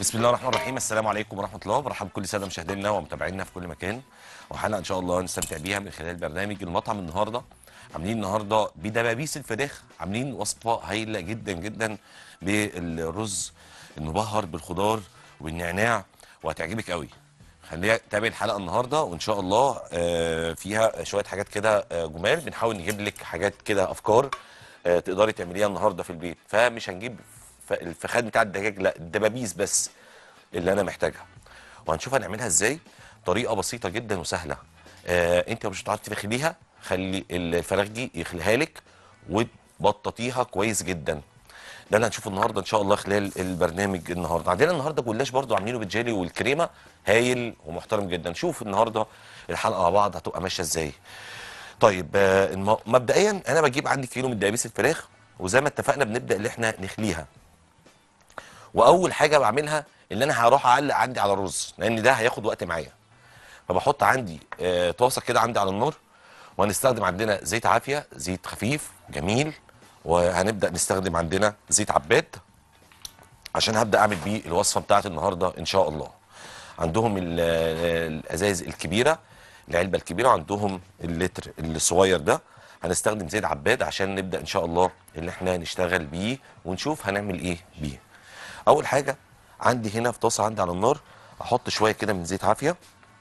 بسم الله الرحمن الرحيم السلام عليكم ورحمه الله وبرحب بكل ساده مشاهدينا ومتابعينا في كل مكان وحلقه ان شاء الله نستمتع بيها من خلال برنامج المطعم النهارده عاملين النهارده بدبابيس الفراخ عاملين وصفه هايله جدا جدا بالرز المبهر بالخضار والنعناع وهتعجبك قوي خلينا تابع الحلقه النهارده وان شاء الله آه، فيها شويه حاجات كده آه، جمال بنحاول نجيب لك حاجات كده افكار آه، تقدري تعمليها النهارده في البيت فمش هنجيب ف- الفخاد بتاع الدجاج لا الدبابيس بس اللي انا محتاجها وهنشوف هنعملها ازاي طريقه بسيطه جدا وسهله آه انت مش هتعرفي تخليها خلي الفراخ دي يخليها لك وتبططيها كويس جدا ده اللي هنشوفه النهارده ان شاء الله خلال البرنامج النهارده عندنا النهارده جلاش برضو عاملينه بالجيلي والكريمه هايل ومحترم جدا شوف النهارده الحلقه مع بعض هتبقى ماشيه ازاي طيب آه، الم- مبدئيا انا بجيب عندي كيلو من دبابيس الفراخ وزي ما اتفقنا بنبدا ان احنا نخليها واول حاجه بعملها ان انا هروح اعلق عندي على الرز لان ده هياخد وقت معايا فبحط عندي آه، طاسه كده عندي على النار وهنستخدم عندنا زيت عافيه زيت خفيف جميل وهنبدا نستخدم عندنا زيت عباد عشان هبدا اعمل بيه الوصفه بتاعت النهارده ان شاء الله عندهم ال- الازايز الكبيره العلبه الكبيره عندهم اللتر الصغير ده هنستخدم زيت عباد عشان نبدا ان شاء الله اللي احنا نشتغل بيه ونشوف هنعمل ايه بيه اول حاجه عندي هنا في طاسه عندي على النار احط شويه كده من زيت عافيه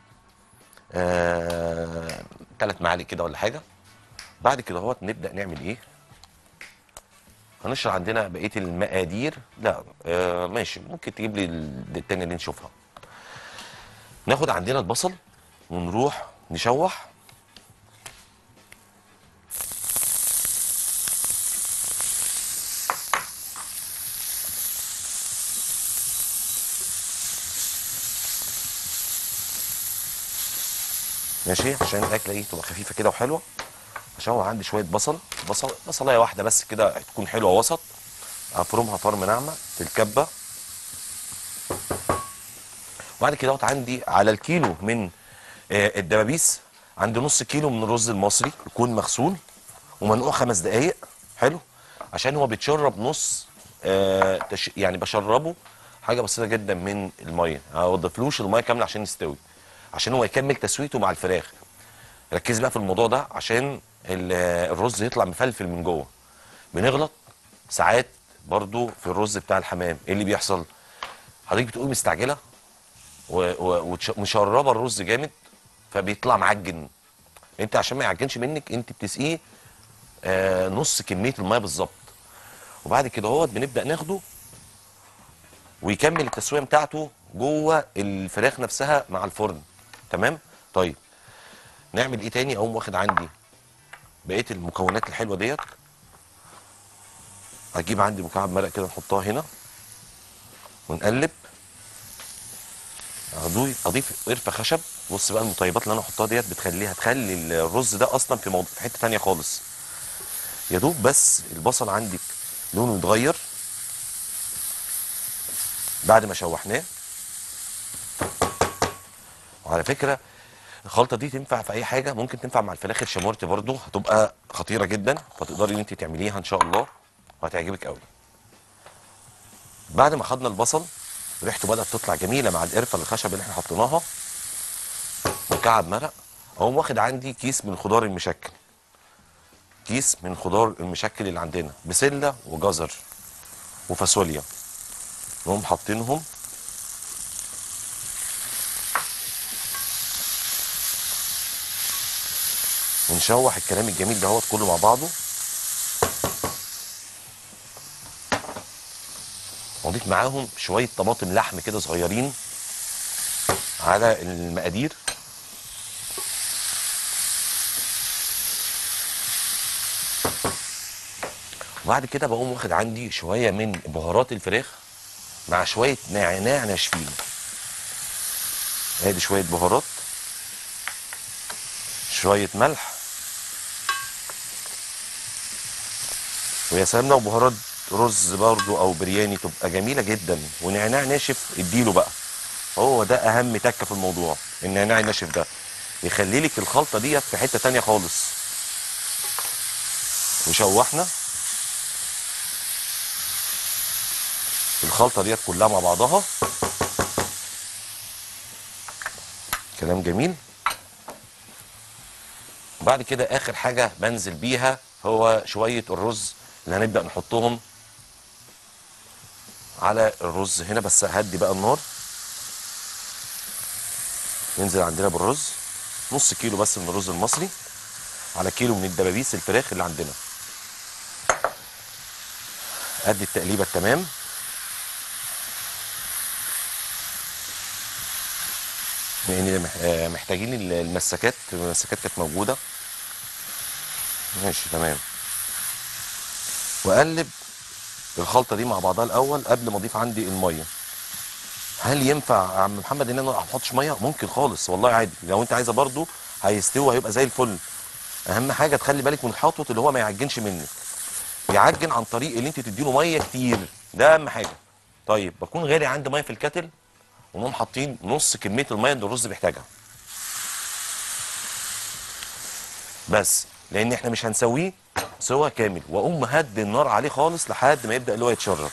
آه، ثلاث معالق كده ولا حاجه بعد كده اهوت نبدا نعمل ايه هنشرح عندنا بقيه المقادير لا آه ماشي ممكن تجيب لي ال- التانية اللي نشوفها ناخد عندنا البصل ونروح نشوح ماشي عشان الاكله ايه تبقى خفيفه كده وحلوه اشوح عندي شويه بصل بصل بصلايه واحده بس كده تكون حلوه وسط افرمها فرم ناعمه في الكبه وبعد كده احط عندي على الكيلو من آه، الدبابيس عندي نص كيلو من الرز المصري يكون مغسول ومنقوع خمس دقايق حلو عشان هو بيتشرب نص آه تش... يعني بشربه حاجه بسيطه جدا من الميه ما بضيفلوش الميه كامله عشان يستوي عشان هو يكمل تسويته مع الفراخ ركز بقى في الموضوع ده عشان ال- الرز يطلع مفلفل من جوه بنغلط ساعات برضو في الرز بتاع الحمام ايه اللي بيحصل حضرتك بتقومي مستعجله ومشربه الرز جامد فبيطلع معجن انت عشان ما يعجنش منك انت بتسقيه آه نص كميه الميه بالظبط وبعد كده اهوت بنبدا ناخده ويكمل التسويه بتاعته جوه الفراخ نفسها مع الفرن تمام طيب نعمل ايه تاني اقوم واخد عندي بقيه المكونات الحلوه ديت اجيب عندي مكعب مرق كده نحطها هنا ونقلب اضيف اضيف قرفه خشب بص بقى المطيبات اللي انا احطها ديت بتخليها تخلي الرز ده اصلا في موضوع في حته تانية خالص يا دوب بس البصل عندك لونه يتغير بعد ما شوحناه وعلى فكره الخلطه دي تنفع في اي حاجه ممكن تنفع مع الفراخ الشامورتي برضو هتبقى خطيره جدا فتقدري ان انت تعمليها ان شاء الله وهتعجبك قوي بعد ما خدنا البصل ريحته بدات تطلع جميله مع القرفه الخشب اللي احنا حطيناها مكعب مرق اقوم واخد عندي كيس من الخضار المشكل كيس من الخضار المشكل اللي عندنا بسله وجزر وفاصوليا نقوم حاطينهم ونشوح الكلام الجميل دهوت كله مع بعضه واضيف معاهم شويه طماطم لحم كده صغيرين على المقادير وبعد كده بقوم واخد عندي شويه من بهارات الفراخ مع شويه نعناع ناشفين ادي شويه بهارات شويه ملح ويا سلام لو بهارات رز برضو او برياني تبقى جميله جدا ونعناع ناشف اديله بقى هو ده اهم تكه في الموضوع النعناع الناشف ده يخلي لك الخلطه ديت في حته تانية خالص وشوحنا الخلطه ديت كلها مع بعضها كلام جميل بعد كده اخر حاجه بنزل بيها هو شويه الرز اللي هنبدا نحطهم على الرز هنا بس هدي بقى النار ننزل عندنا بالرز نص كيلو بس من الرز المصري على كيلو من الدبابيس الفراخ اللي عندنا ادي التقليبه التمام لان مح- آه، محتاجين ال- المسكات المسكات كانت موجوده ماشي تمام واقلب الخلطه دي مع بعضها الاول قبل ما اضيف عندي الميه هل ينفع يا عم محمد ان انا ما احطش ميه ممكن خالص والله عادي لو انت عايزه برضو هيستوي هيبقى زي الفل اهم حاجه تخلي بالك من الحاطط اللي هو ما يعجنش منك يعجن عن طريق اللي انت تديله ميه كتير ده اهم حاجه طيب بكون غالي عندي ميه في الكاتل ونقوم حاطين نص كميه الميه اللي الرز بيحتاجها بس لان احنا مش هنسويه سوا كامل واقوم مهدي النار عليه خالص لحد ما يبدا اللي هو يتشرب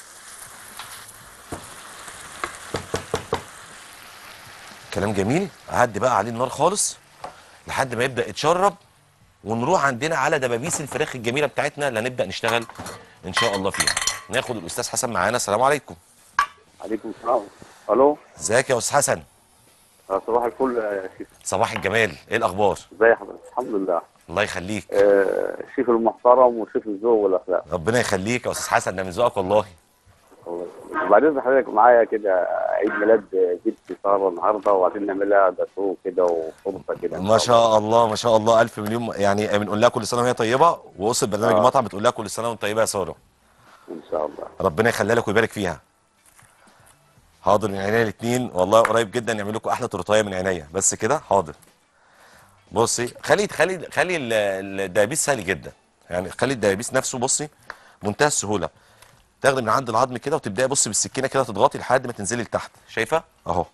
كلام جميل اهدي بقى عليه النار خالص لحد ما يبدا يتشرب ونروح عندنا على دبابيس الفراخ الجميله بتاعتنا اللي هنبدا نشتغل ان شاء الله فيها ناخد الاستاذ حسن معانا السلام عليكم عليكم السلام الو ازيك يا استاذ حسن آه، صباح الفل يا شيخ صباح الجمال ايه الاخبار ازي حضرتك الحمد لله الله يخليك آه، الشيف المحترم وشيف الذوق والاخلاق ربنا يخليك يا استاذ حسن ده من ذوقك والله الله يخليك. وبعدين حضرتك معايا كده عيد ميلاد بنتي ساره النهارده وبعدين نعملها جاتوه كده وفرصه كده ما شاء الله ما شاء الله الف مليون يعني بنقول لها كل سنه وهي طيبه واسره برنامج آه. المطعم بتقول لها كل سنه وانت طيبه يا ساره ان شاء الله ربنا يخليها لك ويبارك فيها حاضر من عينيا الاثنين والله قريب جدا يعمل لكم احلى تورتايه من عينيا بس كده حاضر بصي خلي خلي خلي ال- ال- الدبابيس سهل جدا يعني خلي الدبابيس نفسه بصي منتهى السهوله تاخدي من عند العظم كده وتبداي بصي بالسكينه كده تضغطي لحد ما تنزلي لتحت شايفه اهو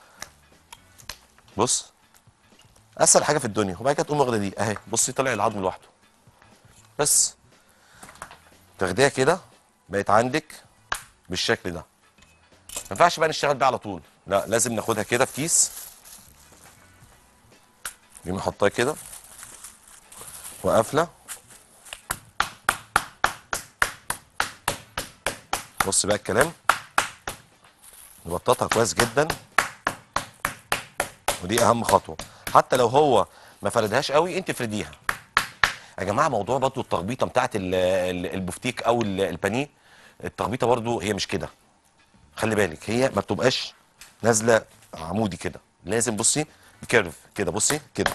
بص اسهل حاجه في الدنيا وبعد كده تقوم واخده دي اهي بصي طلع العظم لوحده بس تاخديها كده بقت عندك بالشكل ده ما ينفعش بقى نشتغل بيه على طول لا لازم ناخدها كده في كيس نقوم نحطها كده وقافله بص بقى الكلام نبططها كويس جدا ودي اهم خطوه حتى لو هو ما فردهاش قوي انت فرديها يا جماعه موضوع برضو التخبيطه بتاعت ال- ال- البفتيك او ال- البانيه التخبيطه برضو هي مش كده خلي بالك هي ما بتبقاش نازله عمودي كده لازم بصي كيرف كده بصي كده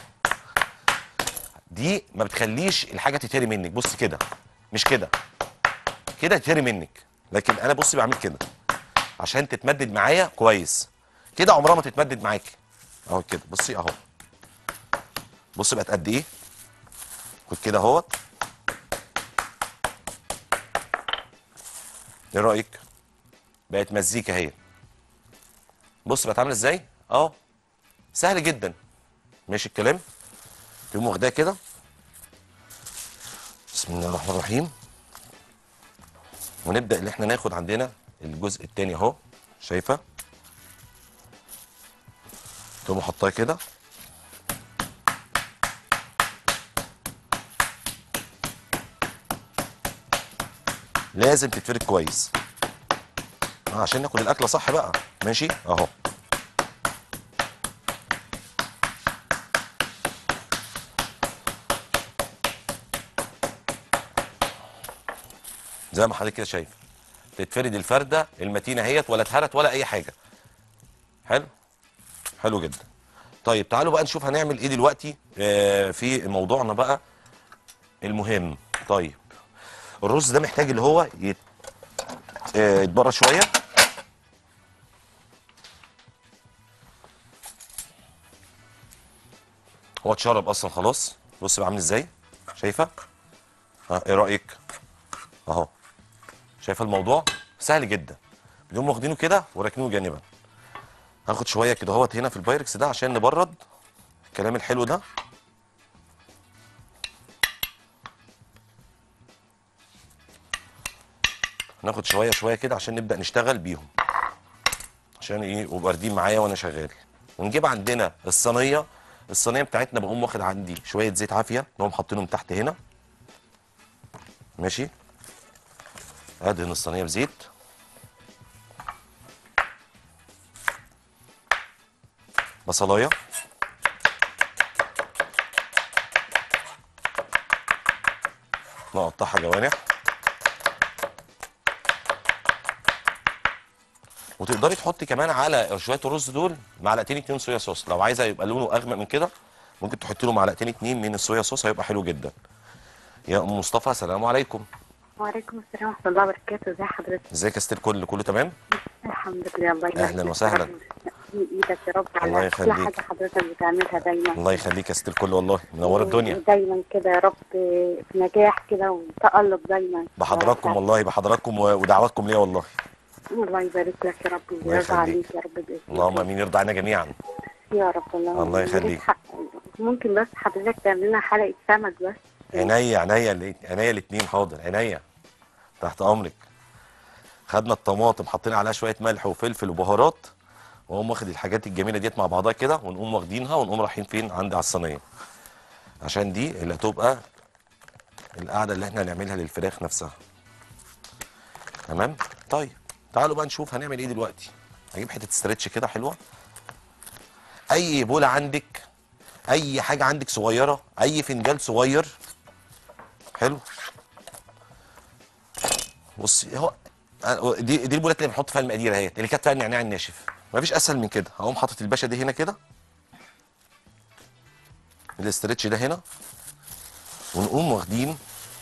دي ما بتخليش الحاجه تتهري منك بصي كده مش كده كده تتهري منك لكن انا بصي بعمل كده عشان تتمدد معايا كويس كده عمرها ما تتمدد معاكي اهو كده بصي اهو بصي بقت قد ايه خد كده اهوت ايه رايك بقت مزيكا اهي بص بقت عامله ازاي اهو سهل جدا ماشي الكلام تقوم واخداها كده بسم الله الرحمن الرحيم ونبدا ان احنا ناخد عندنا الجزء التاني اهو شايفه تقوم حطها كده لازم تتفرد كويس آه، عشان ناكل الاكله صح بقى ماشي اهو زي ما حضرتك كده شايف تتفرد الفرده المتينه اهيت ولا اتهرت ولا اي حاجه حلو حلو جدا طيب تعالوا بقى نشوف هنعمل ايه دلوقتي آه، في موضوعنا بقى المهم طيب الرز ده محتاج اللي هو يت... آه، يتبرد شويه هو اتشرب اصلا خلاص بص بقى عامل ازاي شايفه ها ايه رايك اهو شايفه الموضوع سهل جدا بنقوم واخدينه كده وراكنينه جانبا هاخد شويه كده اهوت هنا في البايركس ده عشان نبرد الكلام الحلو ده ناخد شويه شويه كده عشان نبدا نشتغل بيهم عشان ايه يبقوا باردين معايا وانا شغال ونجيب عندنا الصينيه الصينيه بتاعتنا بقوم واخد عندي شويه زيت عافيه نقوم حاطينهم تحت هنا ماشي ادهن الصينيه بزيت بصلايه نقطعها جوانح وتقدري تحطي كمان على شويه الرز دول معلقتين اتنين صويا صوص لو عايزه يبقى لونه اغمق من كده ممكن تحطي له معلقتين اتنين من الصويا صوص هيبقى حلو جدا يا ام مصطفى السلام عليكم وعليكم السلام ورحمة الله وبركاته ازي حضرتك ازيك يا ستير كل كله تمام الحمد لله الله يبارك أهلاً فيك. وسهلاً. ربنا يسلم ايدك يا رب الله على كل يخليك. حاجة حضرتك بتعملها دايما الله يخليك يا ستير كل والله منور الدنيا دايما كده يا رب في نجاح كده وتألق دايما بحضراتكم والله بحضراتكم و- ودعواتكم ليا والله الله يبارك لك يا رب الله ويرضى يخليك. عليك يا رب بإذن اللهم الله. امين يرضى عنا جميعا يا رب الله الله يخليك. حق- ممكن بس حضرتك تعمل لنا حلقة سمك بس عينيا عينيا ال- عينيا الاثنين حاضر عينيا تحت امرك خدنا الطماطم حطينا عليها شويه ملح وفلفل وبهارات واقوم واخد الحاجات الجميله ديت مع بعضها كده ونقوم واخدينها ونقوم رايحين فين عندي على الصينيه عشان دي اللي هتبقى القعده اللي احنا هنعملها للفراخ نفسها تمام طيب تعالوا بقى نشوف هنعمل ايه دلوقتي هجيب حته استرتش كده حلوه اي بوله عندك اي حاجه عندك صغيره اي فنجان صغير حلو بصي هو أنا- دي دي البولات اللي بنحط فيها المقادير اهي اللي كانت فيها النعناع الناشف مفيش اسهل من كده هقوم حاطط الباشا دي هنا كده الاسترتش ده هنا ونقوم واخدين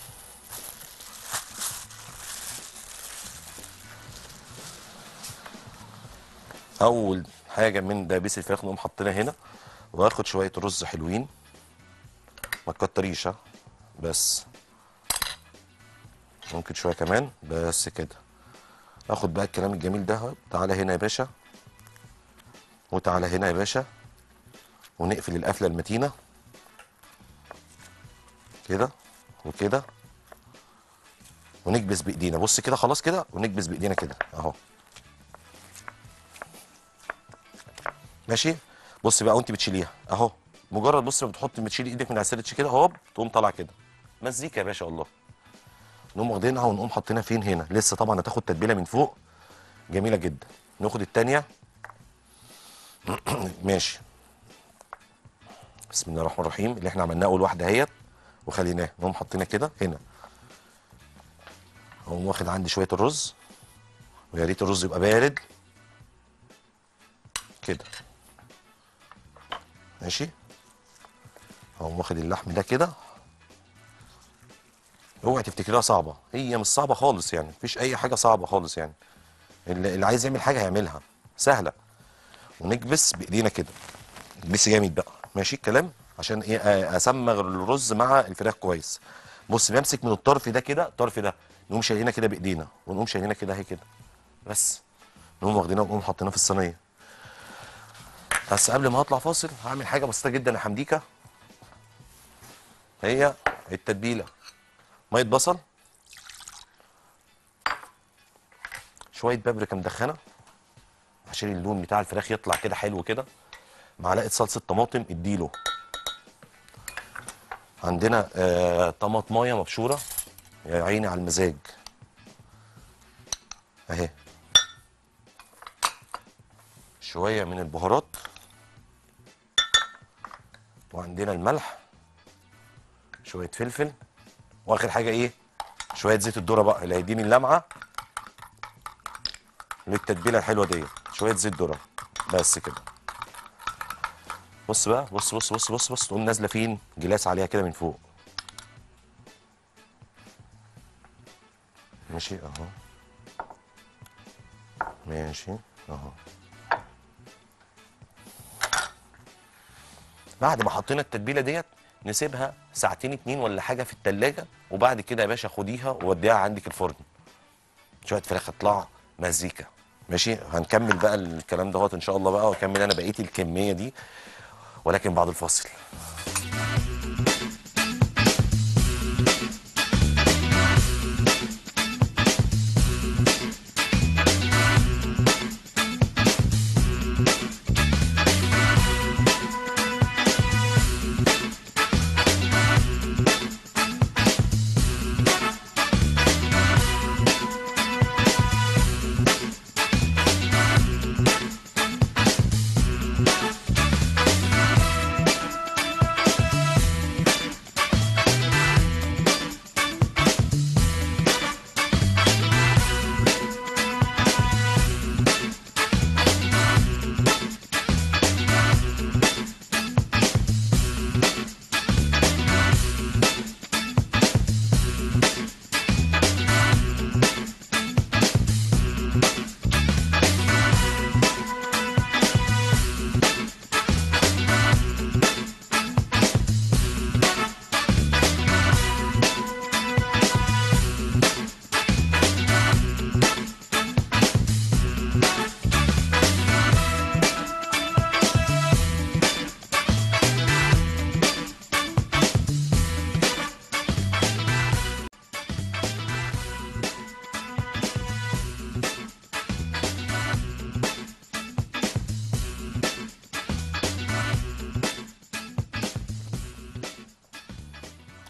اول حاجه من دبيس الفراخ نقوم حاطينها هنا واخد شويه رز حلوين ما تكتريش ها بس ممكن شويه كمان بس كده اخد بقى الكلام الجميل ده اهو. تعالى هنا يا باشا وتعالى هنا يا باشا ونقفل القفله المتينه كده وكده ونكبس بايدينا بص كده خلاص كده ونكبس بايدينا كده اهو ماشي بص بقى وانت بتشيليها اهو مجرد بص ما بتحط بتشيل ايدك من على السيرتش كده هوب تقوم طالع كده مزيكا يا باشا الله نقوم واخدينها ونقوم حاطينها فين هنا لسه طبعا هتاخد تتبيله من فوق جميله جدا ناخد التانيه ماشي بسم الله الرحمن الرحيم اللي احنا عملناه اول واحده اهيت وخليناه نقوم حاطينها كده هنا اقوم واخد عندي شويه الرز ويا ريت الرز يبقى بارد كده ماشي اقوم واخد اللحم ده كده اوعي تفتكريها صعبه هي مش صعبه خالص يعني مفيش اي حاجه صعبه خالص يعني اللي, اللي عايز يعمل حاجه هيعملها سهله ونكبس بايدينا كده نكبس جامد بقى ماشي الكلام عشان ايه آه، اسمغ الرز مع الفراخ كويس بص بمسك من الطرف ده كده الطرف ده نقوم شايلينها كده بايدينا ونقوم شايلينها كده اهي كده بس نقوم واخدينها ونقوم حاطينها في الصينيه بس قبل ما هطلع فاصل هعمل حاجه بسيطه جدا يا حمديكه هي التتبيله ميه بصل شويه بابريكا مدخنه عشان اللون بتاع الفراخ يطلع كده حلو كده معلقه صلصه طماطم اديله عندنا آه طماطمايه مبشوره يا عيني على المزاج اهي شويه من البهارات وعندنا الملح شويه فلفل واخر حاجه ايه شويه زيت الذره بقى اللي هيديني اللمعه للتتبيله الحلوه دي شويه زيت ذره بس كده بص بقى بص بص بص بص بص تقوم نازله فين جلاس عليها كده من فوق ماشي اهو ماشي اهو بعد ما حطينا التتبيله ديت نسيبها ساعتين اتنين ولا حاجه في التلاجة وبعد كده يا باشا خديها ووديها عندك الفرن شويه فراخ اطلع مزيكا ماشي هنكمل بقى الكلام دهوت ان شاء الله بقى واكمل انا بقيه الكميه دي ولكن بعد الفاصل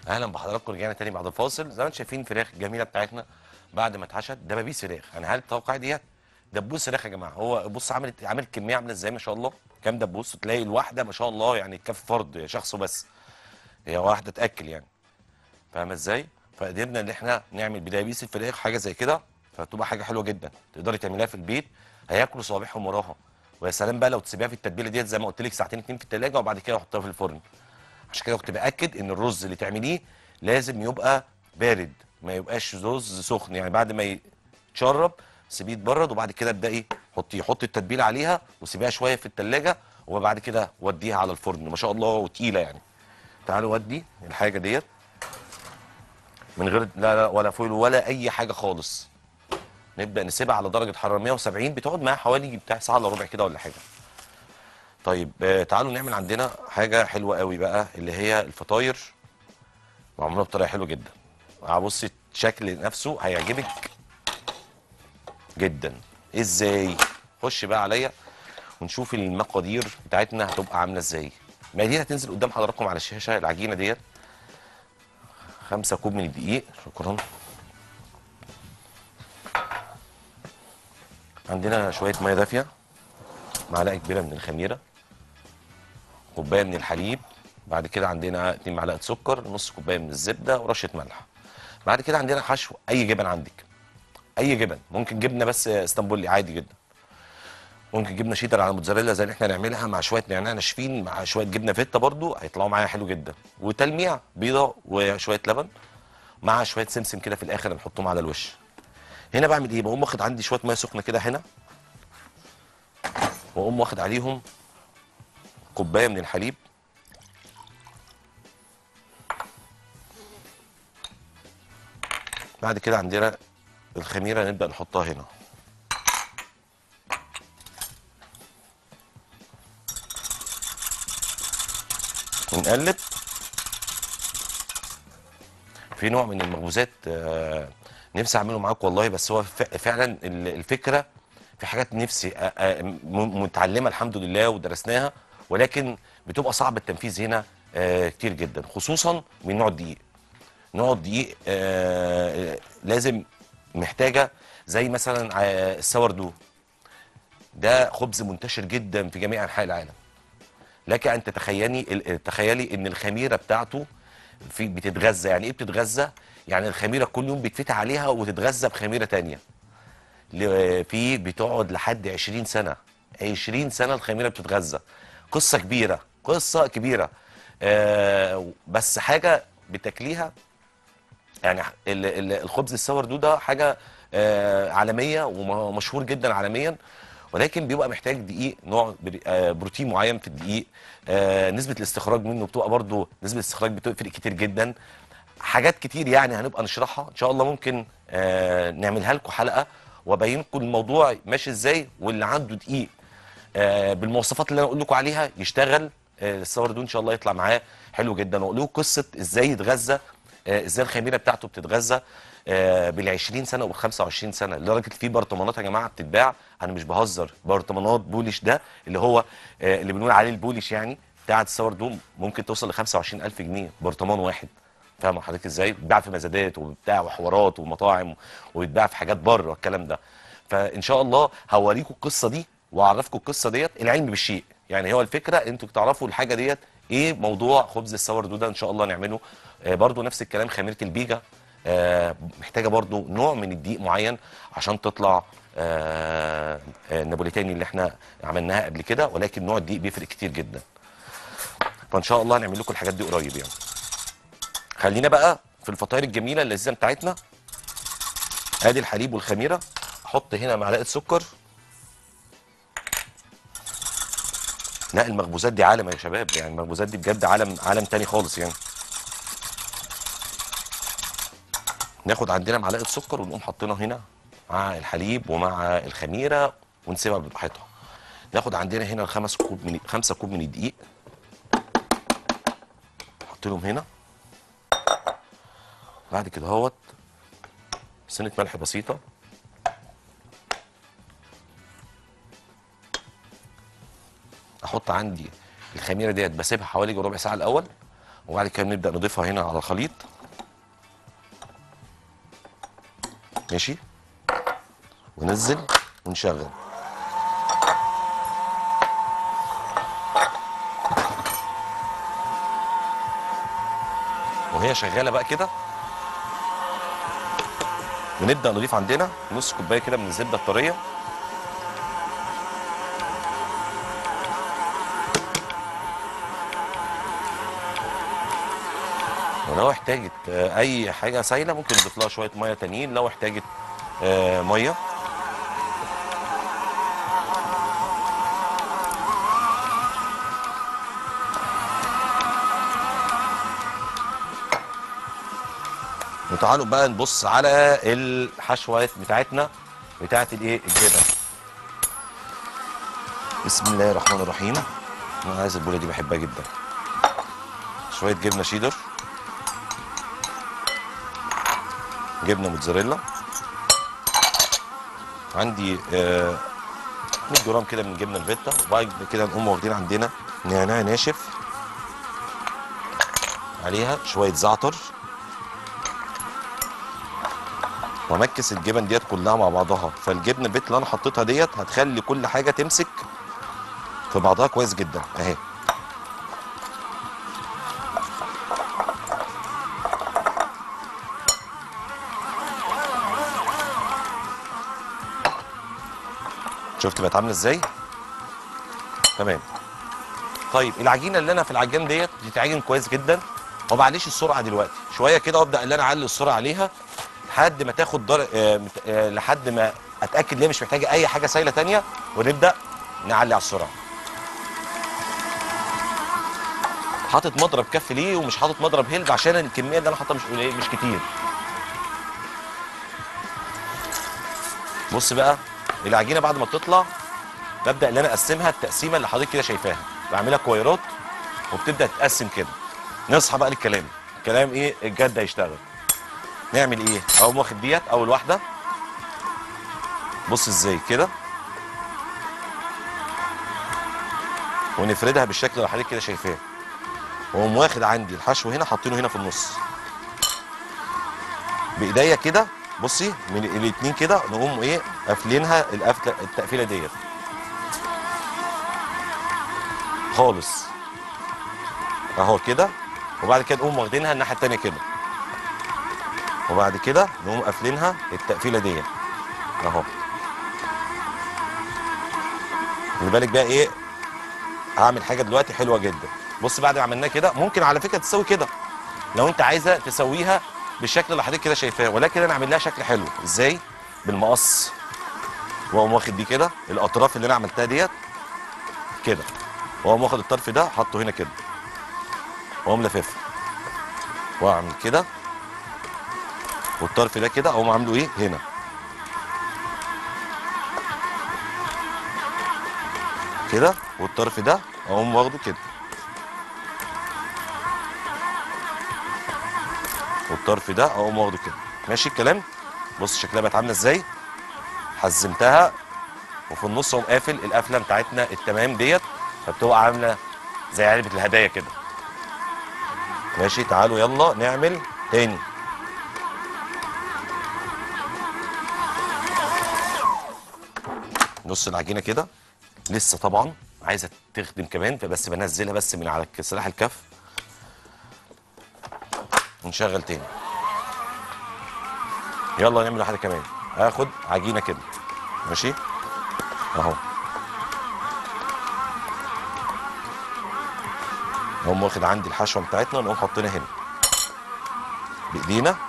اهلا بحضراتكم رجعنا تاني بعد الفاصل زي ما انتم شايفين الفراخ الجميله بتاعتنا بعد ما اتحشت دبابيس فراخ انا هل تتوقع ديت دبوس فراخ يا جماعه هو بص عملت عامل كميه عامله ازاي ما شاء الله كام دبوس تلاقي الواحده ما شاء الله يعني تكفي فرد شخصه بس هي واحده تاكل يعني فاهمه ازاي فقدرنا ان احنا نعمل بدبابيس الفراخ حاجه زي كده فتبقى حاجه حلوه جدا تقدري تعمليها في البيت هياكلوا صوابعهم وراها ويا سلام بقى لو تسيبيها في التتبيله ديت زي ما قلت لك ساعتين اتنين في التلاجة وبعد كده حطها في الفرن عشان كده كنت باكد ان الرز اللي تعمليه لازم يبقى بارد ما يبقاش رز سخن يعني بعد ما يتشرب سيبيه يتبرد وبعد كده ابداي حطي حطي التتبيله عليها وسيبيها شويه في التلاجة وبعد كده وديها على الفرن ما شاء الله وتقيله يعني تعالوا ودي الحاجه ديت من غير لا لا ولا فويل ولا اي حاجه خالص نبدا نسيبها على درجه حراره 170 بتقعد معاها حوالي بتاع ساعه الا ربع كده ولا حاجه طيب آه، تعالوا نعمل عندنا حاجه حلوه قوي بقى اللي هي الفطاير معموله بطريقه حلوه جدا بصي الشكل نفسه هيعجبك جدا ازاي خش بقى عليا ونشوف المقادير بتاعتنا هتبقى عامله ازاي المقادير هتنزل قدام حضراتكم على الشاشه العجينه ديت خمسة كوب من الدقيق شكرا عندنا شوية مية دافية معلقة كبيرة من الخميرة كوباية من الحليب بعد كده عندنا اتنين معلقة سكر نص كوباية من الزبدة ورشة ملح بعد كده عندنا حشو أي جبن عندك أي جبن ممكن جبنة بس اسطنبولي عادي جدا ممكن جبنه شيدر على موتزاريلا زي اللي احنا نعملها مع شويه نعناع ناشفين مع شويه جبنه فيتا برضو هيطلعوا معايا حلو جدا وتلميع بيضه وشويه لبن مع شويه سمسم كده في الاخر نحطهم على الوش هنا بعمل ايه بقوم واخد عندي شويه ميه سخنه كده هنا واقوم واخد عليهم كوبايه من الحليب بعد كده عندنا الخميره نبدا نحطها هنا ونقلب في نوع من المخبوزات آه، نفسي اعمله معاكم والله بس هو ف- فعلا ال- الفكره في حاجات نفسي آه، آه، م- متعلمه الحمد لله ودرسناها ولكن بتبقى صعب التنفيذ هنا آه، كتير جدا خصوصا من نوع الدقيق نوع الدقيق آه، لازم محتاجه زي مثلا آه، السوردو ده خبز منتشر جدا في جميع انحاء العالم لك ان تتخيلي ال- تخيلي ان الخميره بتاعته في بتتغذى يعني ايه بتتغذى يعني الخميره كل يوم بيتفتح عليها وتتغذى بخميره تانية ل- في بتقعد لحد 20 سنه 20 سنه الخميره بتتغذى قصه كبيره قصه كبيره آه بس حاجه بتاكليها يعني ال- ال- الخبز السوردو ده حاجه آه عالميه ومشهور جدا عالميا ولكن بيبقى محتاج دقيق نوع بر- آه، بروتين معين في الدقيق آه، نسبه الاستخراج منه بتبقى برضو نسبه الاستخراج بتفرق كتير جدا حاجات كتير يعني هنبقى نشرحها ان شاء الله ممكن آه، نعملها لكم حلقه وابين لكم الموضوع ماشي ازاي واللي عنده دقيق آه، بالمواصفات اللي انا اقول لكم عليها يشتغل آه، السوردو ان شاء الله يطلع معاه حلو جدا واقول لكم قصه ازاي يتغذى آه، ازاي الخميره بتاعته بتتغذى بال 20 سنه وبال 25 سنه لدرجه في برطمانات يا جماعه بتتباع انا مش بهزر برطمانات بولش ده اللي هو آه، اللي بنقول عليه البولش يعني بتاعه السوردو ممكن توصل ل 25000 جنيه برطمان واحد فاهم حضرتك ازاي؟ بيتباع في مزادات وبتاع وحوارات ومطاعم وبيتباع في حاجات بره الكلام ده. فان شاء الله هوريكم القصه دي واعرفكم القصه ديت العلم بالشيء، يعني هو الفكره انتوا تعرفوا الحاجه ديت ايه موضوع خبز السوردو ده ان شاء الله نعمله. آه برضو نفس الكلام خميره البيجا آه محتاجه برضو نوع من الدقيق معين عشان تطلع آه آه النابوليتاني اللي احنا عملناها قبل كده ولكن نوع الدقيق بيفرق كتير جدا. فان شاء الله هنعمل لكم الحاجات دي قريب يعني. خلينا بقى في الفطاير الجميله اللذيذه بتاعتنا ادي الحليب والخميره احط هنا معلقه سكر لا المخبوزات دي عالم يا شباب يعني المخبوزات دي بجد عالم عالم تاني خالص يعني ناخد عندنا معلقه سكر ونقوم حاطينها هنا مع الحليب ومع الخميره ونسيبها براحتها ناخد عندنا هنا الخمس كوب من خمسة كوب من الدقيق نحط لهم هنا بعد كده اهوت سنة ملح بسيطة احط عندي الخميرة ديت بسيبها حوالي ربع ساعة الأول وبعد كده نبدا نضيفها هنا على الخليط ماشي وننزل ونشغل وهي شغاله بقى كده ونبدا نضيف عندنا نص كوبايه كده من الزبده الطريه ولو احتاجت آه، اي حاجه سايله ممكن نضيف لها شويه ميه تانيين لو احتاجت آه، ميه وتعالوا بقى نبص على الحشوه بتاعتنا بتاعت الايه الجبن بسم الله الرحمن الرحيم انا عايز البوله دي بحبها جدا شويه جبنه شيدر جبنه موتزاريلا عندي آه 100 جرام كده من جبنه الفيتا وبعد كده نقوم واخدين عندنا نعناع ناشف عليها شويه زعتر وامكس الجبن ديت كلها مع بعضها فالجبنه البيت اللي انا حطيتها ديت هتخلي كل حاجه تمسك في بعضها كويس جدا اهي شفت بقت عامله ازاي تمام طيب العجينه اللي انا في العجان ديت بتتعجن كويس جدا وما بعليش السرعه دلوقتي شويه كده وابدا ان انا اعلي السرعه عليها لحد ما تاخد در... آه، مت- آه، لحد ما اتاكد ان هي مش محتاجه اي حاجه سايله تانية ونبدا نعلي على السرعه حاطط مضرب كف ليه ومش حاطط مضرب هيلب عشان الكميه اللي انا حاططها مش قليل- مش كتير بص بقى العجينه بعد ما بتطلع ببدا ان انا اقسمها التقسيمه اللي حضرتك كده شايفاها بعملها كويرات وبتبدا تتقسم كده نصحى بقى للكلام الكلام ايه الجد هيشتغل نعمل ايه اقوم واخد ديت اول واحده بص ازاي كده ونفردها بالشكل اللي حضرتك كده شايفاه واقوم واخد عندي الحشو هنا حاطينه هنا في النص بايديا كده بصي من الاتنين كده نقوم ايه قافلينها القفله التقفيله ديت خالص اهو كده وبعد كده نقوم واخدينها الناحيه التانيه كده وبعد كده نقوم قافلينها التقفيله ديت اهو خلي بالك بقى ايه هعمل حاجه دلوقتي حلوه جدا بص بعد ما عملناه كده ممكن على فكره تسوي كده لو انت عايزه تسويها بالشكل اللي حضرتك كده شايفاه ولكن انا اعمل لها شكل حلو ازاي بالمقص واقوم واخد دي كده الاطراف اللي انا عملتها ديت كده واقوم واخد الطرف ده حاطه هنا كده واقوم لاففها واعمل كده والطرف ده كده اقوم عامله ايه هنا كده والطرف ده اقوم واخده كده والطرف ده اقوم واخده كده ماشي الكلام بص شكلها بقت عامله ازاي حزمتها وفي النص اقوم قافل القفله بتاعتنا التمام ديت فبتبقى عامله زي علبه الهدايا كده ماشي تعالوا يلا نعمل تاني نص العجينه كده لسه طبعا عايزه تخدم كمان فبس بنزلها بس من على سلاح الكف ونشغل تاني يلا نعمل واحده كمان هاخد عجينه كده ماشي اهو نقوم واخد عندي الحشوه بتاعتنا ونقوم حاطينها هنا بايدينا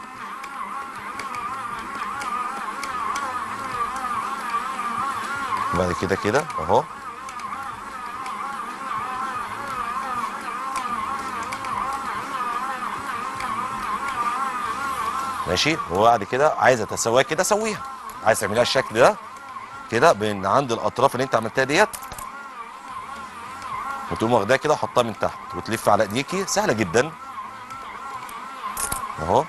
بعد كده كده اهو ماشي وبعد كده عايزه تسويها كده سويها عايز تعملها الشكل ده كده من عند الاطراف اللي انت عملتها ديت وتقوم واخداها كده وحطها من تحت وتلف على ايديكي سهله جدا اهو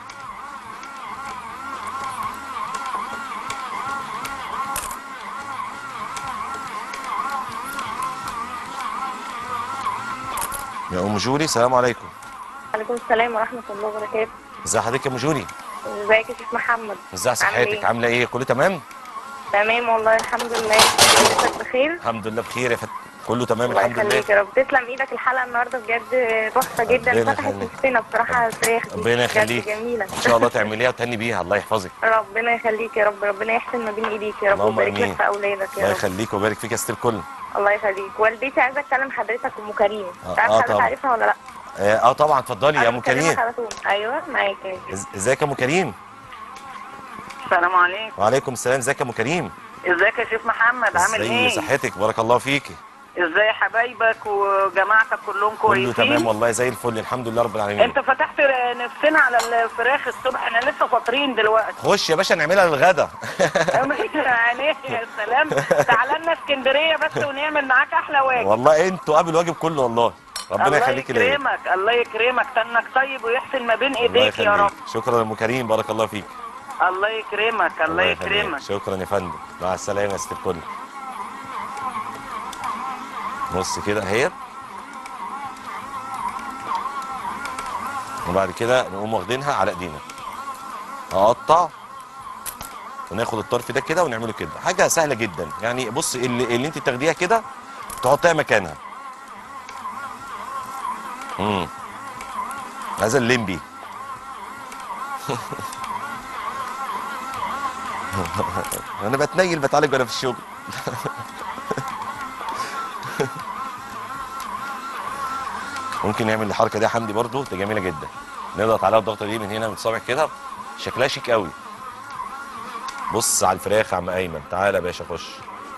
يا ام جولي سلام عليكم عليكم وعليكم السلام ورحمة الله وبركاته ازي حضرتك يا ام جوري ازيك يا شيخ محمد ازي عامل صحتك ايه؟ عامله ايه كله تمام تمام والله الحمد لله حضرتك بخير الحمد لله بخير يا فت كله تمام الله الحمد لله يخليك يا رب تسلم ايدك الحلقة النهاردة بجد تحفة جدا ربنا فتحت يخليك. نفسنا بصراحة الفراخ دي ربنا بجد يخليك جميلة ان شاء الله تعمليها وتهني بيها الله يحفظك ربنا يخليك يا رب ربنا يحسن ما بين ايديك يا رب اللهم ويبارك آمين. لك في اولادك الله يا رب يخليك ويبارك فيك يا ست الكل الله يخليك والدتي عايزة اتكلم حضرتك ام كريم آه، مش عارفة آه حضرتك طبعا. عارفها ولا لا اه آه طبعا اتفضلي يا أنا ام كريم بكلمك على طول ايوه معاك يا شيخ. إز- ازيك يا ام كريم السلام عليكم وعليكم السلام ازيك يا ام كريم ازيك يا شيخ محمد عامل ازي ايه صحتك بارك الله فيكي ازاي حبايبك وجماعتك كلهم كله كويسين تمام والله زي الفل الحمد لله رب العالمين انت فتحت نفسنا على الفراخ الصبح احنا لسه فاطرين دلوقتي خش يا باشا نعملها للغدا عينيه يا سلام تعالى لنا اسكندريه بس ونعمل معاك احلى واجب والله انتوا قبل الواجب كله والله ربنا الله يخليك ليا يكرمك الله يكرمك تنك طيب ويحسن ما بين الله ايديك يا رب يخليك شكرا يا ام كريم بارك الله فيك الله يكرمك الله يكرمك شكرا يا فندم مع السلامه يا ست الكل بص كده اهي وبعد كده نقوم واخدينها على ايدينا اقطع وناخد الطرف ده كده ونعمله كده حاجه سهله جدا يعني بص اللي, اللي انت تاخديها كده تحطيها مكانها امم هذا الليمبي انا بتنيل بتعالج وانا في الشغل ممكن نعمل الحركه دي يا حمدي برضو دي جميله جدا نضغط عليها الضغطه دي من هنا من صابع كده شكلها شيك قوي بص على الفراخ يا عم ايمن تعالى يا باشا خش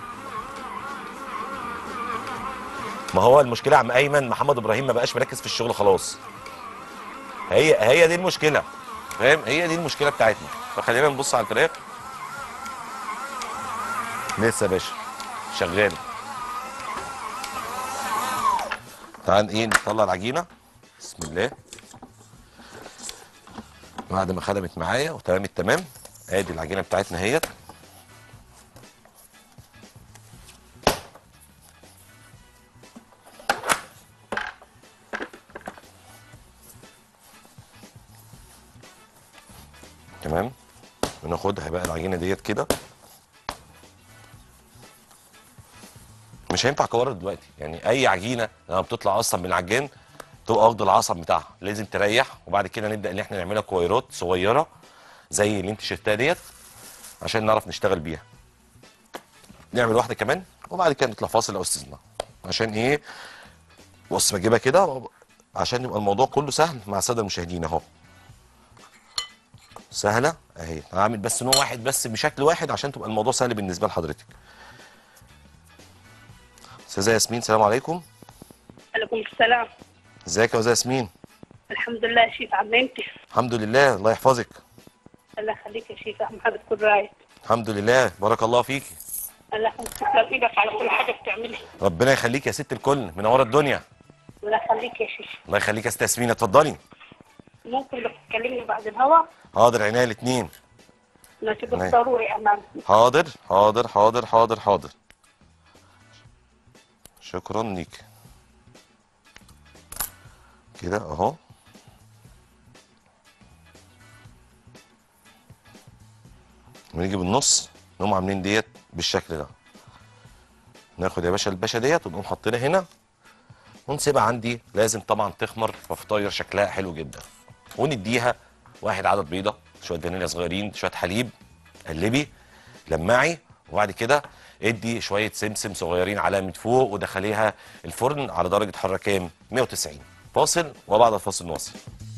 ما هو المشكله يا عم ايمن محمد ابراهيم ما بقاش مركز في الشغل خلاص هي هي دي المشكله فاهم هي دي المشكله بتاعتنا فخلينا نبص على الفراخ لسه يا باشا شغال تعال ايه نطلع العجينه بسم الله بعد ما خدمت معايا وتمام التمام ادي العجينه بتاعتنا اهيت تمام وناخدها بقى العجينه ديت كده مش هينفع كورة دلوقتي يعني اي عجينه لما بتطلع اصلا من العجان تبقى واخده العصب بتاعها لازم تريح وبعد كده نبدا ان احنا نعملها كويرات صغيره زي اللي انت شفتها ديت عشان نعرف نشتغل بيها نعمل واحده كمان وبعد كده نطلع فاصل او استثناء عشان ايه بص بجيبها كده عشان يبقى الموضوع كله سهل مع الساده المشاهدين اهو سهله اهي هعمل بس نوع واحد بس بشكل واحد عشان تبقى الموضوع سهل بالنسبه لحضرتك استاذه ياسمين سلام عليكم عليكم السلام ازيك يا استاذه ياسمين الحمد لله يا شيخ عمنتي الحمد لله الله يحفظك الله يخليك يا شيخ اهم حاجه تكون رايق الحمد لله بارك الله فيكي الله يخليك ايدك على كل حاجه بتعملها ربنا يخليك يا ست الكل منوره الدنيا الله يخليك يا شيخ الله يخليك يا ست ياسمين اتفضلي ممكن لو تكلمني بعد الهوا حاضر عينيا الاثنين نسيب نعم. ضروري امام حاضر حاضر حاضر حاضر حاضر شكرا ليك كده اهو ونيجي بالنص نقوم عاملين ديت بالشكل ده ناخد يا باشا الباشا ديت ونقوم حاطينها هنا ونسيبها عندي لازم طبعا تخمر ففطاير شكلها حلو جدا ونديها واحد عدد بيضه شويه فانيليا صغيرين شويه حليب قلبي لمعي وبعد كده ادي شويه سمسم صغيرين على من فوق ودخليها الفرن على درجه حراره كام 190 فاصل وبعد الفاصل نواصل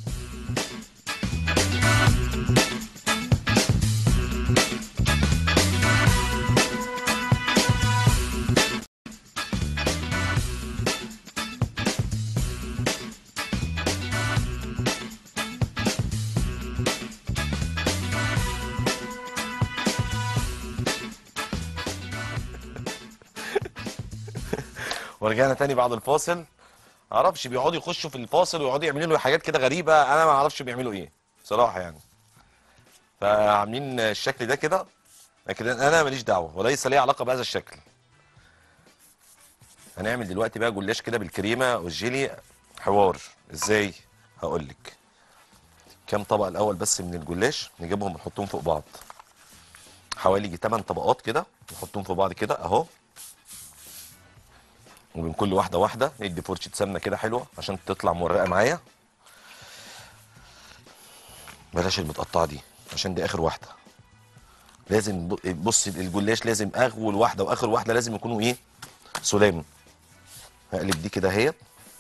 ورجعنا تاني بعد الفاصل معرفش بيقعدوا يخشوا في الفاصل ويقعدوا يعملوا له حاجات كده غريبه انا ما اعرفش بيعملوا ايه بصراحه يعني فعاملين الشكل ده كده لكن انا ماليش دعوه وليس لي علاقه بهذا الشكل هنعمل دلوقتي بقى جلاش كده بالكريمه والجيلي حوار ازاي هقول لك كام طبق الاول بس من الجلاش نجيبهم ونحطهم فوق بعض حوالي يجي 8 طبقات كده نحطهم في بعض كده اهو وبين كل واحده واحده ندي فرشه سمنه كده حلوه عشان تطلع مورقه معايا بلاش المتقطعه دي عشان دي اخر واحده لازم ب- بص الجلاش لازم اول واحده واخر واحده لازم يكونوا ايه سلام هقلب دي كده اهي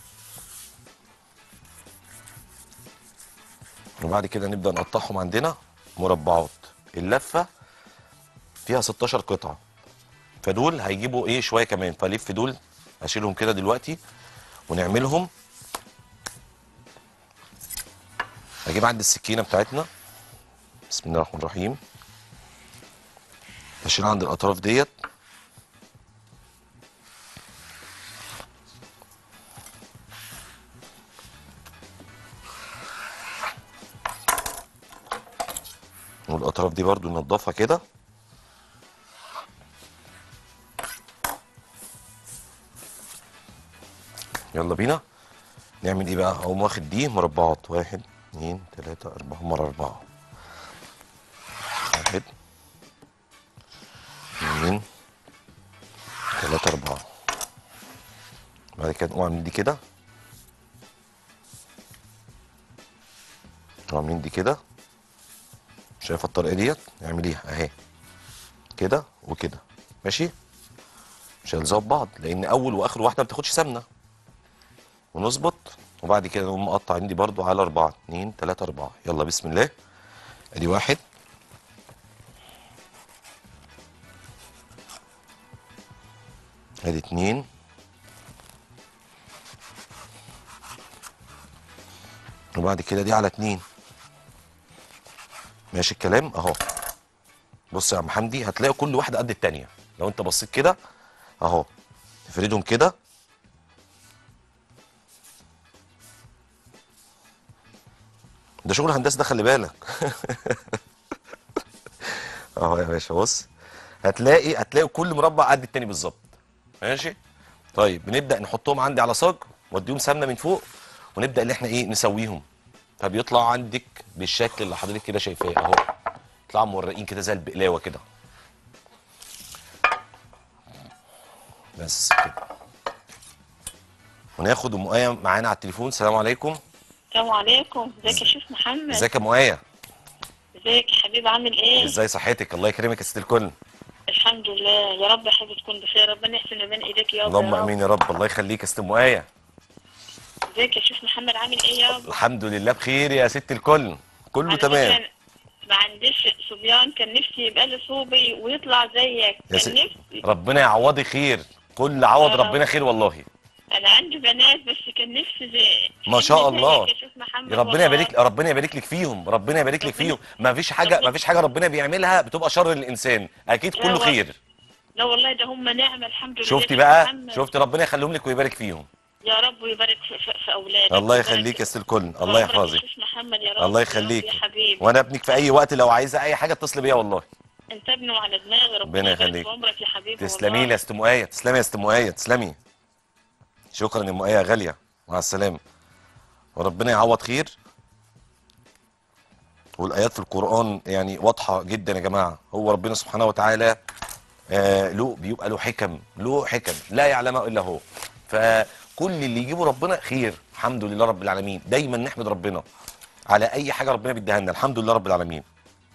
وبعد كده نبدا نقطعهم عندنا مربعات اللفه فيها 16 قطعه فدول هيجيبوا ايه شويه كمان فلف دول اشيلهم كده دلوقتي ونعملهم هجيب عندي السكينه بتاعتنا بسم الله الرحمن الرحيم اشيل عند الاطراف ديت والاطراف دي برضو ننضفها كده يلا بينا نعمل ايه بقى اقوم واخد دي مربعات واحد اتنين تلاتة اربعة مرة اربعة واحد اتنين تلاتة اربعة بعد كده نقوم عاملين دي كده نقوم عاملين دي كده شايفه الطريقه ديت نعمليها اهي كده وكده ماشي مش هيلزقوا ببعض لان اول واخر واحده ما بتاخدش سمنه ونظبط وبعد كده نقوم مقطع عندي برضو على أربعة اتنين تلاتة أربعة يلا بسم الله ادي واحد ادي اتنين وبعد كده دي على اتنين ماشي الكلام اهو بص يا عم حمدي هتلاقي كل واحده قد التانيه لو انت بصيت كده اهو تفردهم كده ده شغل هندسه ده خلي بالك اهو يا باشا بص هتلاقي هتلاقي كل مربع قد التاني بالظبط ماشي طيب بنبدا نحطهم عندي على صاج واديهم سمنه من فوق ونبدا ان احنا ايه نسويهم فبيطلع عندك بالشكل اللي حضرتك كده شايفاه اهو يطلعوا مورقين كده زي البقلاوه كده بس كده وناخد ام ايه معانا على التليفون السلام عليكم السلام عليكم ازيك يا شيخ محمد ازيك يا ام ايه ازيك يا حبيبي عامل ايه ازاي صحتك الله يكرمك يا ست الكل الحمد لله يا رب يا حبيبي تكون بخير ربنا يحسن ما بين ايديك يا رب اللهم يا رب. امين يا رب الله يخليك يا ست ام ايه ازيك يا شيخ محمد عامل ايه يا رب الحمد لله بخير يا ست الكل كله على تمام فكرة ما عنديش صبيان كان نفسي يبقى لي صوبي ويطلع زيك يا كان ست نفسي ربنا يعوضي خير كل عوض يا رب. ربنا خير والله انا عندي بنات بس كان نفسي زي ما شاء زيك الله. يا شيخ محمد يا ربنا والله. يبارك ربنا يبارك لك فيهم ربنا يبارك لك ربنا- فيهم ما فيش حاجه ما فيش حاجه ربنا بيعملها بتبقى شر للانسان اكيد لا كله والله. خير لا والله ده هم نعمه الحمد لله شفتي يا بقى شيخ محمد. شفتي ربنا يخليهم لك ويبارك فيهم يا رب ويبارك في, في, في اولادك الله ويبارك يخليك في- يا ست الكل الله عمرك يا يحفظك شيخ محمد يا رب الله يا رب يخليك يا حبيبي وانا ابنك في اي وقت لو عايزه اي حاجه اتصل بيا والله انت ابنه على دماغي ربنا ربنا يبارك يخليك. في عمرك يا حبيبي تسلمي لي والله. يا ست مؤية تسلمي يا ست مؤية تسلمي شكرا يا مؤية غالية مع السلامة وربنا يعوض خير والآيات في القرآن يعني واضحة جدا يا جماعة هو ربنا سبحانه وتعالى آه له بيبقى له حكم له حكم لا يعلمها إلا هو فكل اللي يجيبه ربنا خير الحمد لله رب العالمين دايما نحمد ربنا على أي حاجة ربنا بيديها لنا الحمد لله رب العالمين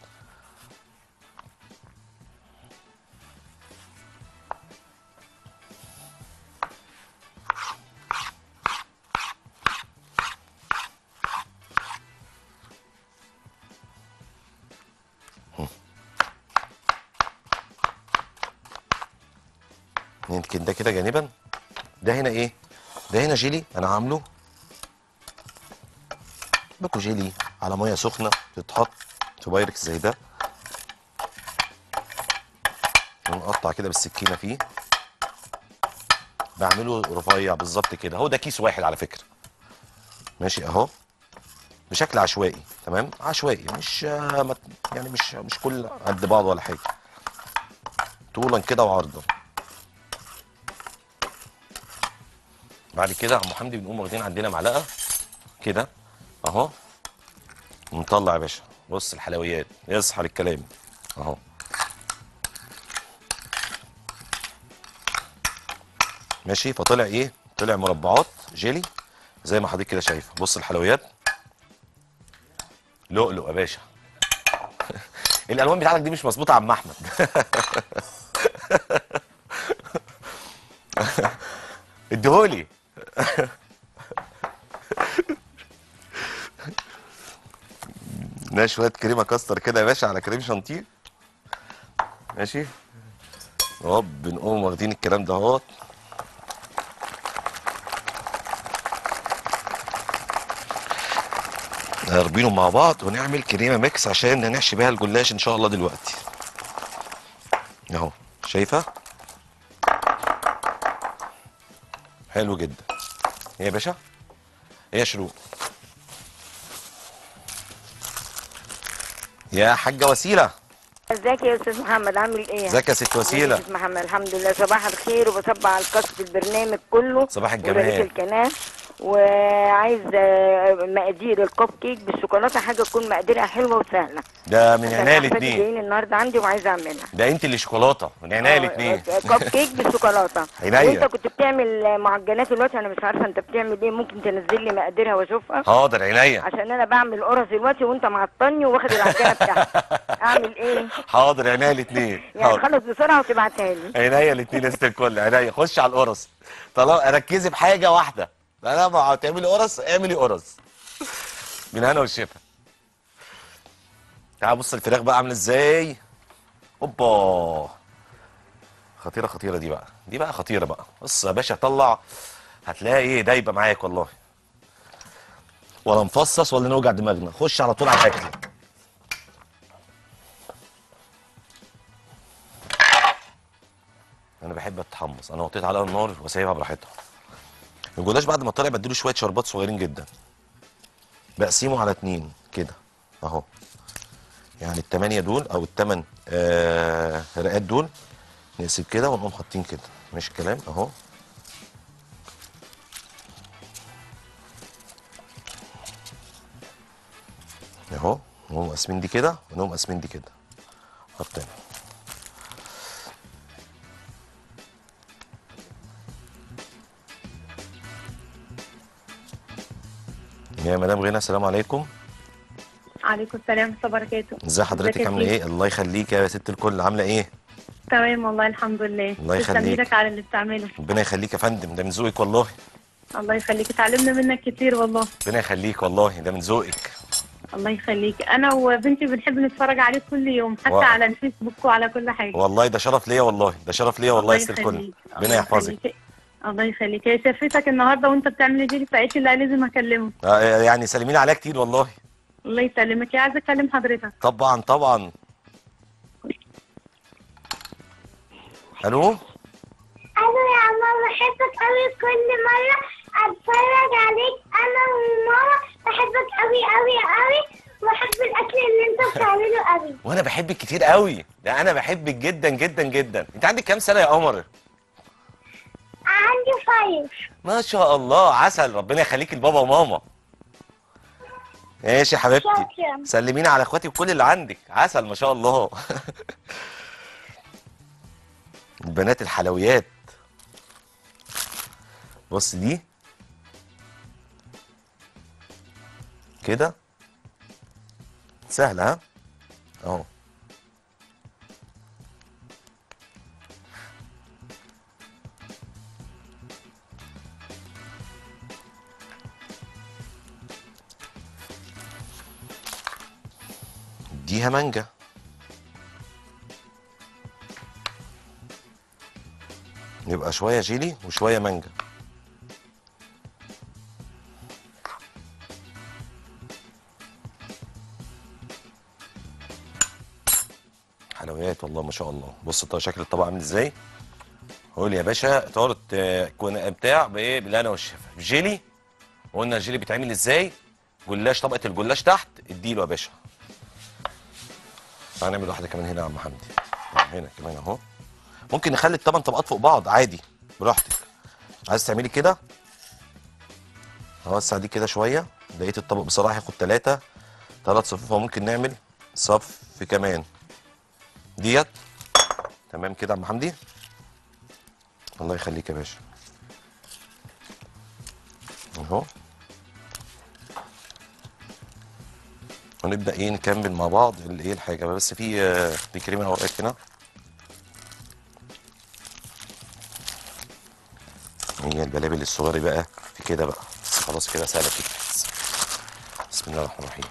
يمكن ده كده جانبا ده هنا ايه ده هنا جيلي انا عامله باكو جيلي على ميه سخنه تتحط في بايركس زي ده ونقطع كده بالسكينه فيه بعمله رفيع بالظبط كده هو ده كيس واحد على فكره ماشي اهو بشكل عشوائي تمام عشوائي مش آه، ما- يعني مش مش كل قد بعض ولا حاجه طولا كده وعرضا بعد كده يا عم حمدي بنقوم واخدين عندنا معلقه كده اهو ونطلع يا باشا بص الحلويات يصحى الكلام اهو ماشي فطلع ايه طلع مربعات جيلي زي ما حضرتك كده شايف بص الحلويات لؤلؤ يا باشا الالوان بتاعتك دي مش مظبوطه يا عم احمد اديهولي ده شويه كريمه كاستر كده يا باشا على كريم شانتيه ماشي هوب بنقوم واخدين الكلام ده اهوت ضاربينهم مع بعض ونعمل كريمه ميكس عشان نحشي بيها الجلاش ان شاء الله دلوقتي اهو شايفه حلو جدا ايه يا باشا ايه يا شروق يا حاجه وسيله ازيك يا استاذ محمد عامل ايه؟ ازيك يا ست يا وسيله استاذ محمد الحمد لله صباح الخير وبصب على الكاست البرنامج كله صباح ورئيس الجمال القناه وعايز آه، مقادير الكب كيك بالشوكولاته حاجه تكون مقاديرها حلوه وسهله ده من عشان عينيا أحفادي الاتنين جايين النهارده عندي وعايزه اعملها ده انت اللي شوكولاته من عينيا الاتنين كب كيك بالشوكولاته عينيا. وانت كنت بتعمل معجنات دلوقتي انا مش عارفه انت بتعمل ايه ممكن تنزل لي مقاديرها واشوفها حاضر عينيا عشان انا بعمل قرص دلوقتي وانت معطلني واخد العجينه بتاعتي اعمل ايه حاضر عينيا الاتنين يعني حاضر خلص بسرعه وتبعتها لي عينيا الاتنين يا ست الكل عينيا خش على القرص طالما ركزي بحاجه واحده انا ما تعملي قرص اعملي قرص من هنا والشفا تعال بص الفراخ بقى عامله ازاي اوبا خطيره خطيره دي بقى دي بقى خطيره بقى بص يا باشا طلع هتلاقي ايه دايبه معاك والله ولا نفصص ولا نوجع دماغنا خش على طول على الاكل انا بحب اتحمص انا وطيت عليها النار وسايبها براحتها الجلاش بعد ما طلع بديله شويه شربات صغيرين جدا بقسمه على اتنين كده اهو يعني التمانية دول او التمن آه رقات دول نقسم كده ونقوم حاطين كده ماشي الكلام اهو اهو نقوم قاسمين دي كده ونقوم قاسمين دي كده حاطينها يا مدام غنى السلام عليكم عليكم السلام ورحمة الله وبركاته ازي حضرتك ازيك يا عامله سيدي؟ ايه الله يخليك يا ست الكل عامله ايه تمام والله الحمد لله الله تسلم يخليك. ايدك على اللي بتعمله ربنا يخليك يا فندم ده من ذوقك والله الله يخليك اتعلمنا منك كتير والله ربنا يخليك والله ده من ذوقك الله يخليك انا وبنتي بنحب نتفرج عليك كل يوم حتى و- على الفيسبوك وعلى كل حاجة والله ده شرف ليا والله ده شرف ليا والله يا الله ست الكل يخليك. ربنا الله يحفظك يخليك. الله يخليك هي شافتك النهارده وانت بتعمل دي فقالت لي لا لازم اكلمه آه، يعني سلمين عليها كتير والله الله يسلمك يا عايزه اكلم حضرتك طبعا طبعا الو أنا يا ماما بحبك أوي كل مرة أتفرج عليك أنا وماما بحبك أوي أوي أوي وبحب الأكل اللي أنت بتعمله أوي وانا بحبك كتير قوي ده انا بحبك جدا جدا جدا انت عندك كام سنه يا قمر عندي فايف ما شاء الله عسل ربنا يخليك لبابا وماما ماشي يا حبيبتي شكرا سلمينا على اخواتي وكل اللي عندك عسل ما شاء الله البنات الحلويات بص دي كده سهلة ها اهو اديها مانجا يبقى شوية جيلي وشوية مانجا حلويات والله ما شاء الله بص طبعا شكل الطبق عامل ازاي قول يا باشا طارت آه، كون بتاع بايه بالهنا والشفا جيلي وقلنا الجيلي بيتعمل ازاي جلاش طبقه الجلاش تحت اديله يا باشا تعال نعمل واحده كمان هنا يا عم حمدي هنا كمان اهو ممكن نخلي الثمان طبقات فوق بعض عادي براحتك عايز تعملي كده اوسع دي كده شويه لقيت الطبق بصراحه ياخد ثلاثه ثلاث صفوف وممكن نعمل صف كمان ديت تمام كده يا عم حمدي الله يخليك يا باشا اهو ونبدا ايه نكمل مع بعض الايه الحاجه بس في آه، في كريمه اوقات هنا هي البلابل الصغيره بقى في كده بقى بس خلاص كده سهله كده بسم الله الرحمن الرحيم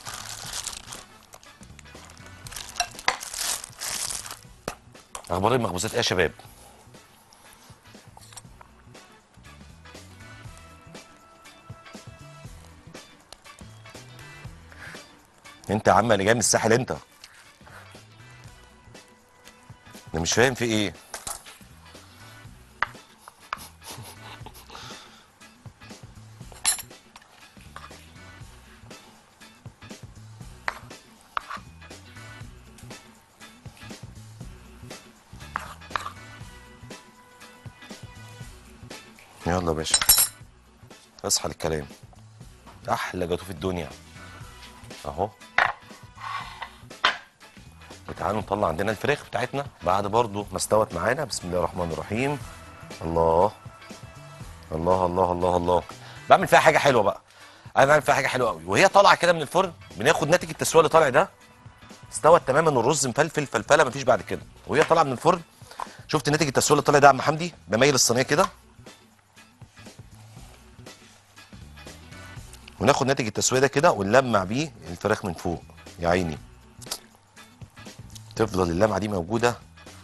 اخبار المخبوزات ايه يا شباب انت يا عم اللي جاي من الساحل انت انا مش فاهم في ايه يلا يا باشا اصحى للكلام احلى جاتوه في الدنيا اهو وتعالوا نطلع عندنا الفراخ بتاعتنا بعد برضو ما استوت معانا بسم الله الرحمن الرحيم الله الله الله الله الله بعمل فيها حاجه حلوه بقى انا بعمل فيها حاجه حلوه قوي وهي طالعه كده من الفرن بناخد ناتج التسويه اللي طالع ده استوت تماما الرز مفلفل فلفله مفيش بعد كده وهي طالعه من الفرن شفت ناتج التسويه اللي طالع ده يا عم حمدي بميل الصينيه كده وناخد ناتج التسويه ده كده ونلمع بيه الفراخ من فوق يا عيني تفضل اللمعه دي موجوده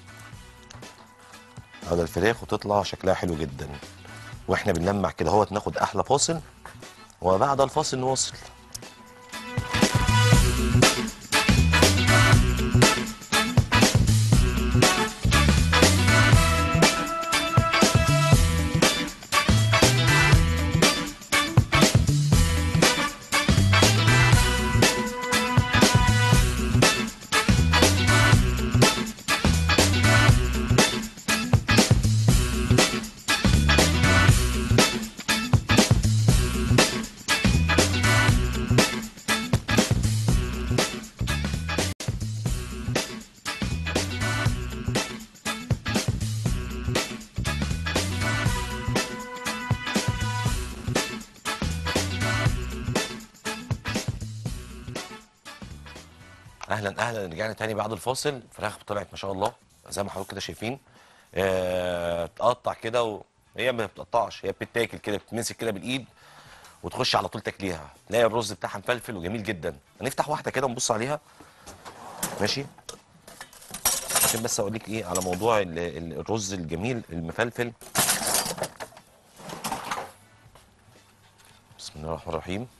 على الفراخ وتطلع شكلها حلو جدا واحنا بنلمع كده اهوت ناخد احلى فاصل وبعد الفاصل نواصل اهلا اهلا رجعنا تاني بعد الفاصل الفراخ طلعت ما شاء الله زي ما حضرتك كده شايفين آه، تقطع كده وهي ما بتقطعش هي بتتاكل كده بتتمسك كده بالايد وتخش على طول تاكليها تلاقي الرز بتاعها مفلفل وجميل جدا هنفتح واحده كده ونبص عليها ماشي عشان بس اقول لك ايه على موضوع ال- ال- الرز الجميل المفلفل بسم الله الرحمن الرحيم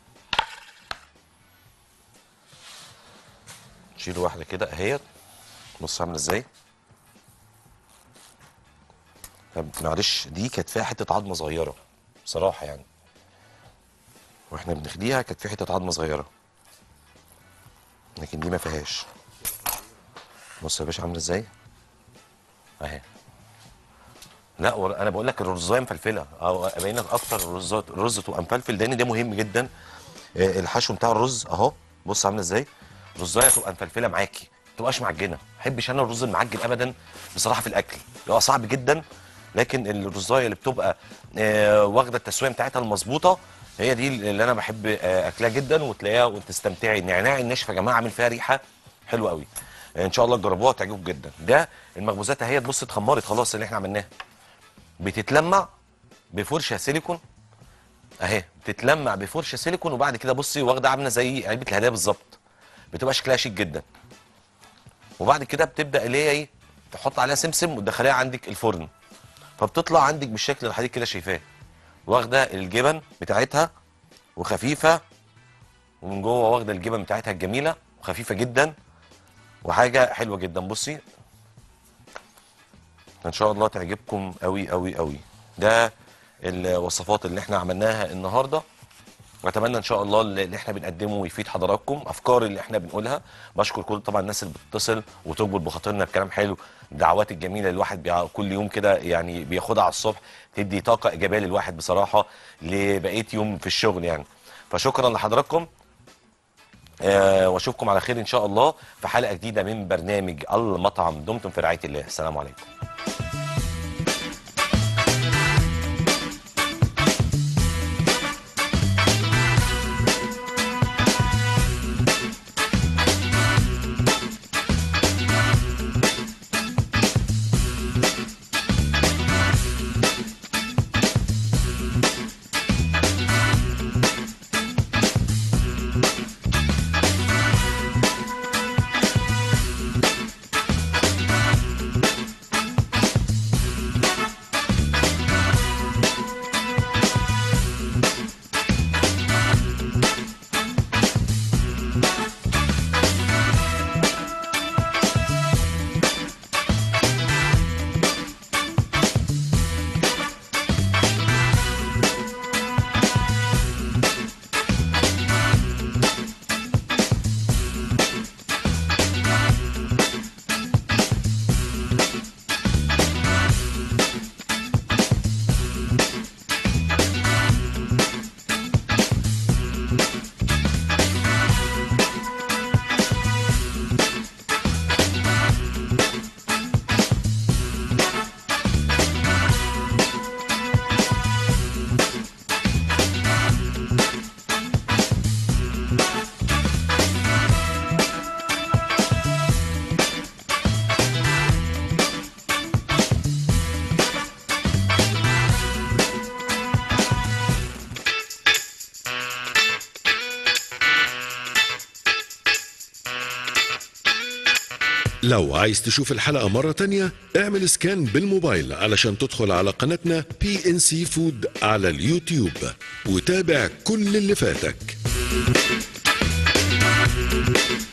نشيل واحده كده اهيت بص عامله ازاي طب معلش دي كانت فيها حته عظمه صغيره بصراحه يعني واحنا بنخليها كانت في حته عظمه صغيره لكن دي ما فيهاش بص يا باشا عامله ازاي اهي لا ور- انا بقول لك الرزايه مفلفله او ابين لك اكتر الرزات الرز تبقى مفلفل لان ده مهم جدا آه، الحشو بتاع الرز اهو بص عامله ازاي الرزايه تبقى مفلفله معاكي ما تبقاش معجنه ما بحبش انا الرز المعجن ابدا بصراحه في الاكل بيبقى صعب جدا لكن الرزايه اللي بتبقى آه، واخده التسويه بتاعتها المظبوطه هي دي اللي انا بحب آه، اكلها جدا وتلاقيها وتستمتعي النعناع الناشف يا جماعه عامل فيها ريحه حلوه قوي آه، ان شاء الله تجربوها تعجبكم جدا ده المخبوزات اهي تبص اتخمرت خلاص اللي احنا عملناها بتتلمع بفرشه سيليكون اهي بتتلمع بفرشه سيليكون وبعد كده بصي واخده عامله زي علبه الهدايا بالظبط بتبقى شكلها شيك جدا وبعد كده بتبدا اللي هي ايه تحط عليها سمسم وتدخليها عندك الفرن فبتطلع عندك بالشكل اللي حضرتك كده شايفاه واخده الجبن بتاعتها وخفيفه ومن جوه واخده الجبن بتاعتها الجميله وخفيفه جدا وحاجه حلوه جدا بصي ان شاء الله تعجبكم قوي قوي قوي ده الوصفات اللي احنا عملناها النهارده واتمنى ان شاء الله اللي احنا بنقدمه يفيد حضراتكم افكار اللي احنا بنقولها بشكر كل طبعا الناس اللي بتتصل وتربط بخاطرنا بكلام حلو الدعوات الجميله اللي الواحد بيع- كل يوم كده يعني بياخدها على الصبح تدي طاقه ايجابيه للواحد بصراحه لبقيه يوم في الشغل يعني فشكرا لحضراتكم آه واشوفكم على خير ان شاء الله في حلقه جديده من برنامج المطعم دمتم في رعايه الله السلام عليكم لو عايز تشوف الحلقة مرة تانية اعمل سكان بالموبايل علشان تدخل على قناتنا بي ان سي فود على اليوتيوب وتابع كل اللي فاتك